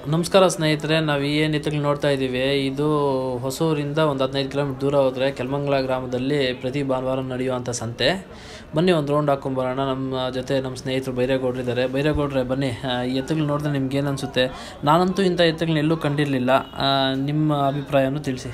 ನಮಸ್ಕಾರ ಸ್ನೇಹಿತರೆ ನಾವು ಏನು ಎತ್ತುಗಳು ನೋಡ್ತಾ ಇದ್ದೀವಿ ಇದು ಹೊಸೂರಿಂದ ಒಂದು ಹದಿನೈದು ಕಿಲೋಮೀಟರ್ ದೂರ ಹೋದರೆ ಕೆಲ್ಮಂಗ್ಲ ಗ್ರಾಮದಲ್ಲಿ ಪ್ರತಿ ಭಾನುವಾರ ನಡೆಯುವಂಥ ಸಂತೆ ಬನ್ನಿ ಒಂದು ರೌಂಡ್ ಹಾಕೊಂಬರೋಣ ನಮ್ಮ ಜೊತೆ ನಮ್ಮ ಸ್ನೇಹಿತರು ಬೈರೇಗೌಡರು ಇದ್ದಾರೆ ಬೈರೇಗೌಡ್ರೆ ಬನ್ನಿ ಆ, ಈ ಎತ್ತುಗಳು ನೋಡಿದ್ರೆ ನಿಮ್ಗೆ ಏನು ಅನಿಸುತ್ತೆ ನಾನಂತೂ ಇಂಥ ಎತ್ತುಗಳನ್ನ ಎಲ್ಲೂ ಕಂಡಿರಲಿಲ್ಲ ನಿಮ್ಮ ಅಭಿಪ್ರಾಯವನ್ನು ತಿಳಿಸಿ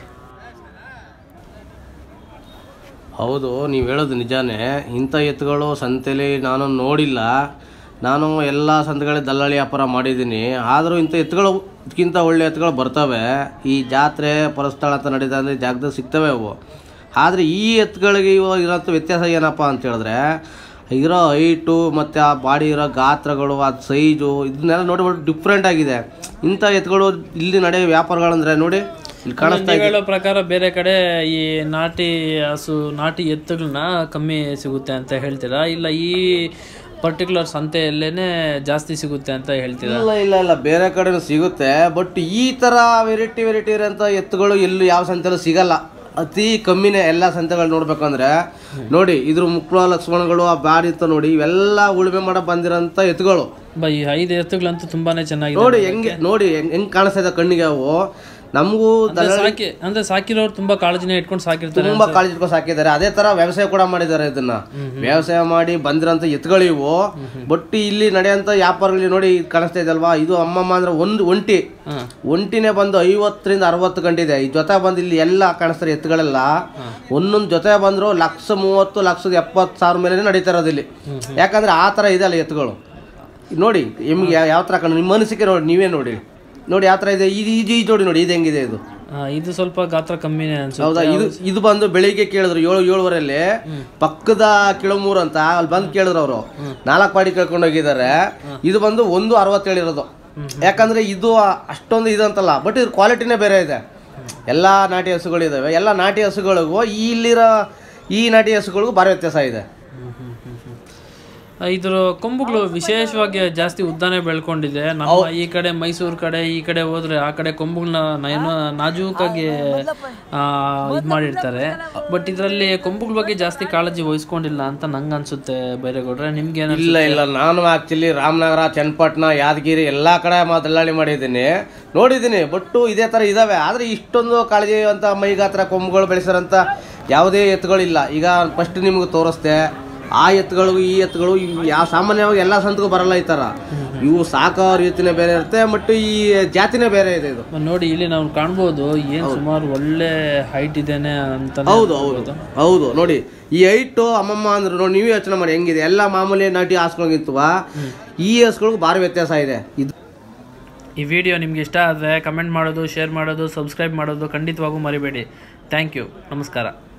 ಹೌದು ನೀವು ಹೇಳೋದು ನಿಜಾನೇ ಇಂಥ ಎತ್ತುಗಳು ಸಂತೆಲಿ ನಾನು ನೋಡಿಲ್ಲ ನಾನು ಎಲ್ಲ ಸಂತೆಗಳಲ್ಲಿ ದಲ್ಲಾಳಿ ವ್ಯಾಪಾರ ಮಾಡಿದ್ದೀನಿ ಆದರೂ ಇಂಥ ಎತ್ತುಗಳು ಇದಕ್ಕಿಂತ ಒಳ್ಳೆ ಎತ್ತುಗಳು ಬರ್ತವೆ ಈ ಜಾತ್ರೆ ಪರಸ್ಥಳ ಅಂತ ನಡೀತಾ ಅಂದರೆ ಜಾಗದಲ್ಲಿ ಸಿಗ್ತವೆ ಅವು ಆದರೆ ಈ ಎತ್ತುಗಳಿಗೆ ಇವಾಗ ಇರೋಂಥ ವ್ಯತ್ಯಾಸ ಏನಪ್ಪ ಅಂತ ಹೇಳಿದ್ರೆ ಇರೋ ಹೈಟು ಮತ್ತು ಆ ಬಾಡಿ ಇರೋ ಗಾತ್ರಗಳು ಆ ಸೈಜು ಇದನ್ನೆಲ್ಲ ನೋಡಿಬಿಟ್ಟು ಡಿಫ್ರೆಂಟ್ ಆಗಿದೆ ಇಂಥ ಎತ್ತುಗಳು ಇಲ್ಲಿ ನಡೆಯೋ ವ್ಯಾಪಾರಗಳಂದ್ರೆ ನೋಡಿ ಇಲ್ಲಿ ಕಾಣಿಸ್ತಾ ನೀವು ಹೇಳೋ ಪ್ರಕಾರ ಬೇರೆ ಕಡೆ ಈ ನಾಟಿ ಹಸು ನಾಟಿ ಎತ್ತುಗಳನ್ನ ಕಮ್ಮಿ ಸಿಗುತ್ತೆ ಅಂತ ಹೇಳ್ತೀರಾ ಇಲ್ಲ ಈ ಪರ್ಟಿಕ್ಯುಲರ್ ಸಂತೆಯಲ್ಲೇನೆ ಜಾಸ್ತಿ ಸಿಗುತ್ತೆ ಅಂತ ಹೇಳ್ತೀರಾ ಇಲ್ಲ ಇಲ್ಲ ಇಲ್ಲ ಬೇರೆ ಕಡೆನೂ ಸಿಗುತ್ತೆ ಬಟ್ ಈ ತರ ವೆರೈಟಿ ವೆರೈಟಿ ಇರೋಂಥ ಎತ್ತುಗಳು ಎಲ್ಲೂ ಯಾವ ಸಂತೆಲೂ ಸಿಗಲ್ಲ ಅತಿ ಕಮ್ಮಿನೇ ಎಲ್ಲ ಸಂತೆಗಳು ನೋಡ್ಬೇಕಂದ್ರೆ ನೋಡಿ ಇದ್ರ ಮುಕ್ಳ ಲಕ್ಷ್ಮಣಗಳು ಆ ಬ್ಯಾಡಿ ಅಂತ ನೋಡಿ ಇವೆಲ್ಲ ಉಳುಮೆ ಮಾಡೋ ಬಂದಿರೋಂಥ ಎತ್ತುಗಳು ಬೈ ಐದು ಎತ್ತುಗಳಂತೂ ತುಂಬಾನೇ ಚೆನ್ನಾಗಿದೆ ನೋಡಿ ಹೆಂಗೆ ನೋಡಿ ಹೆಂಗ್ ಹೆಂಗ್ ಕಾಣಿಸ್ತಾ ಇದೆ ಕಣ್ಣಿಗೆ ಅವು ನಮಗೂ ಅಂದ್ರೆ ಸಾಕಿ ಅಂದ್ರೆ ಸಾಕಿರೋರು ತುಂಬಾ ಕಾಳಜಿನ ಇಟ್ಕೊಂಡು ಸಾಕಿರ್ತಾರೆ ತುಂಬಾ ಕಾಳಜಿ ಇಟ್ಕೊಂಡು ಸಾಕಿದ್ದಾರೆ ಅದೇ ತರ ವ್ಯವಸಾಯ ಕೂಡ ಮಾಡಿದ್ದಾರೆ ಇದನ್ನ ವ್ಯವಸಾಯ ಮಾಡಿ ಬಂದಿರೋಂಥ ಎತ್ತುಗಳಿವು ಬಟ್ ಇಲ್ಲಿ ನಡೆಯೋಂಥ ವ್ಯಾಪಾರಗಳು ನೋಡಿ ಇದ್ ಕಾಣಿಸ್ತಾ ಇದಲ್ವಾ ಇದು ಅಮ್ಮಮ್ಮ ಅಂದ್ರೆ ಒಂದು ಒಂಟಿ ಹ್ಮ್. ಒಂಟಿನೇ ಬಂದು ಐವತ್ತರಿಂದ ಅರವತ್ತು ಗಂಟಿದೆ ಈ ಜೊತೆ ಬಂದು ಇಲ್ಲಿ ಎಲ್ಲ ಕಾಣಿಸ್ತಾರೆ ಎತ್ತುಗಳೆಲ್ಲ ಒಂದೊಂದು ಜೊತೆ ಬಂದ್ರು ಲಕ್ಷ ಮೂವತ್ತು ಲಕ್ಷದ ಎಪ್ಪತ್ತು ಸಾವಿರ ಮೇಲೆ ನಡೀತಾ ಇರೋದು ಇಲ್ಲಿ ಯಾಕಂದ್ರೆ ಆ ತರ ಇದೆ ಅಲ್ಲ ಎತ್ತುಗಳು ನೋಡಿ ನಿಮ್ಗೆ ಯಾವ ತರ ಕಾಣ ನಿಮ್ಮ ಮನಸ್ಸಿಗೆ ನೋಡಿ ನೀವೇ ನೋಡಿ ನೋಡಿ ಯಾವ ತರ ಇದೆ ಇದು ಇದು ಈ ಜೋಡಿ ನೋಡಿ ಇದು ಹೆಂಗಿದೆ ಇದು ಆ, ಇದು ಸ್ವಲ್ಪ ಗಾತ್ರ ಕಮ್ಮಿನೇ ಅನ್ಸುತ್ತೆ ಹೌದಾ ಇದು ಇದು ಬಂದು ಬೆಳಿಗ್ಗೆ ಕೇಳಿದ್ರು ಏಳು ಏಳುವರೆಯಲ್ಲಿ ಪಕ್ಕದ ಕಿಳಮೂರು ಅಂತ ಅಲ್ಲಿ ಬಂದು ಕೇಳಿದ್ರು ಅವರು ನಾಲ್ಕು ಪಾಡಿ ಕೇಳ್ಕೊಂಡು ಹೋಗಿದ್ದಾರೆ ಇದು ಬಂದು ಒಂದು ಅರವತ್ತೇಳು ಇರೋದು ಯಾಕಂದ್ರೆ ಇದು ಅಷ್ಟೊಂದು ಇದು ಅಂತಲ್ಲ ಬಟ್ ಇದ್ರ ಕ್ವಾಲಿಟಿನೇ ಬೇರೆ ಇದೆ ಎಲ್ಲ ನಾಟಿ ಹಸುಗಳು ಇದಾವೆ ಎಲ್ಲ ನಾಟಿ ಹಸುಗಳಿಗೂ ಇಲ್ಲಿರೋ ಈ ನಾಟಿ ಹಸುಗಳಿಗೂ ಭಾರಿ ವ್ಯತ್ಯಾಸ ಇದೆ ಹ್ಮ್, ಹ್ಮ್, ಹ್ಮ್, ಹ್ಮ್. ಆ, ಇದ್ರ ಕೊಂಬುಗಳು ವಿಶೇಷವಾಗಿ ಜಾಸ್ತಿ ಉದ್ದಾನೆ ಬೆಳ್ಕೊಂಡಿದೆ ನಮ್ಮ ಈ ಕಡೆ ಮೈಸೂರು ಕಡೆ ಈ ಕಡೆ ಹೋದ್ರೆ ಆ ಕಡೆ ಕೊಂಬುಗಳನ್ನ ಏನೋ ನಾಜೂಕಾಗಿ ಆ, ಇದ್ ಮಾಡಿರ್ತಾರೆ ಬಟ್ ಇದರಲ್ಲಿ ಕೊಂಬುಗಳ ಬಗ್ಗೆ ಜಾಸ್ತಿ ಕಾಳಜಿ ವಹಿಸ್ಕೊಂಡಿಲ್ಲ ಅಂತ ನಂಗೆ ಅನ್ಸುತ್ತೆ ಬೈರೇಗೌಡ್ರೆ ನಿಮ್ಗೆ ಏನ ಇಲ್ಲ ಇಲ್ಲ ನಾನು ಆಕ್ಚುಲಿ ರಾಮನಗರ ಚನ್ನಪಟ್ಟಣ ಯಾದಗಿರಿ ಎಲ್ಲಾ ಕಡೆ ಮಾ- ದಲ್ಲಾಳಿ ಮಾಡಿದ್ದೀನಿ ನೋಡಿದ್ದೀನಿ ಬಟ್ಟು ಇದೇ ತರ ಇದಾವೆ ಆದ್ರೆ ಇಷ್ಟೊಂದು ಕಾಳಜಿ ಅಂತ ಮೈಗಾತ್ರ ಕೊಂಬುಗಳು ಬೆಳೆಸಿರೋಂಥ ಯಾವುದೇ ಎತ್ತುಗಳಿಲ್ಲ ಈಗ ಫಸ್ಟ್ ನಿಮ್ಗೆ ತೋರಿಸ್ದೆ ಆ ಎತ್ತುಗಳು ಈ ಎತ್ತುಗಳು ಇವು ಯಾವ ಸಾಮಾನ್ಯವಾಗಿ ಎಲ್ಲ ಸಂತಗೂ ಬರಲ್ಲ ಈ ತರ ಇವು ಸಾಕೋ ರೀತಿನೇ ಬೇರೆ ಇರುತ್ತೆ ಬಟ್ ಈ ಜಾತಿನೇ ಬೇರೆ ಇದೆ ಇದು ನೋಡಿ ಇಲ್ಲಿ ನಾವು ಕಾಣ್ಬೋದು ಏನ್ ಸುಮಾರು ಒಳ್ಳೆ ಹೈಟ್ ಇದೇನೆ ಅಂತ ಹೌದು ಹೌದು ಹೌದು ನೋಡಿ ಈ ಹೈಟು ಅಮ್ಮಮ್ಮ ಅಂದ್ರೆ ನೋಡಿ ನೀವೇ ಯೋಚನೆ ಮಾಡಿ ಹೆಂಗಿದೆ ಎಲ್ಲ ಮಾಮೂಲಿ ನಾಟಿ ಹಾಸ್ಗಳಿಗಿಂತವ ಈ ಹಸ್ಗಳಿಗೂ ಭಾರಿ ವ್ಯತ್ಯಾಸ ಇದೆ ಇದು ಈ ವಿಡಿಯೋ ನಿಮ್ಗೆ ಇಷ್ಟ ಆದರೆ ಕಮೆಂಟ್ ಮಾಡೋದು ಶೇರ್ ಮಾಡೋದು ಸಬ್ಸ್ಕ್ರೈಬ್ ಮಾಡೋದು ಖಂಡಿತವಾಗೂ ಮರಿಬೇಡಿ ಥ್ಯಾಂಕ್ ಯು ನಮಸ್ಕಾರ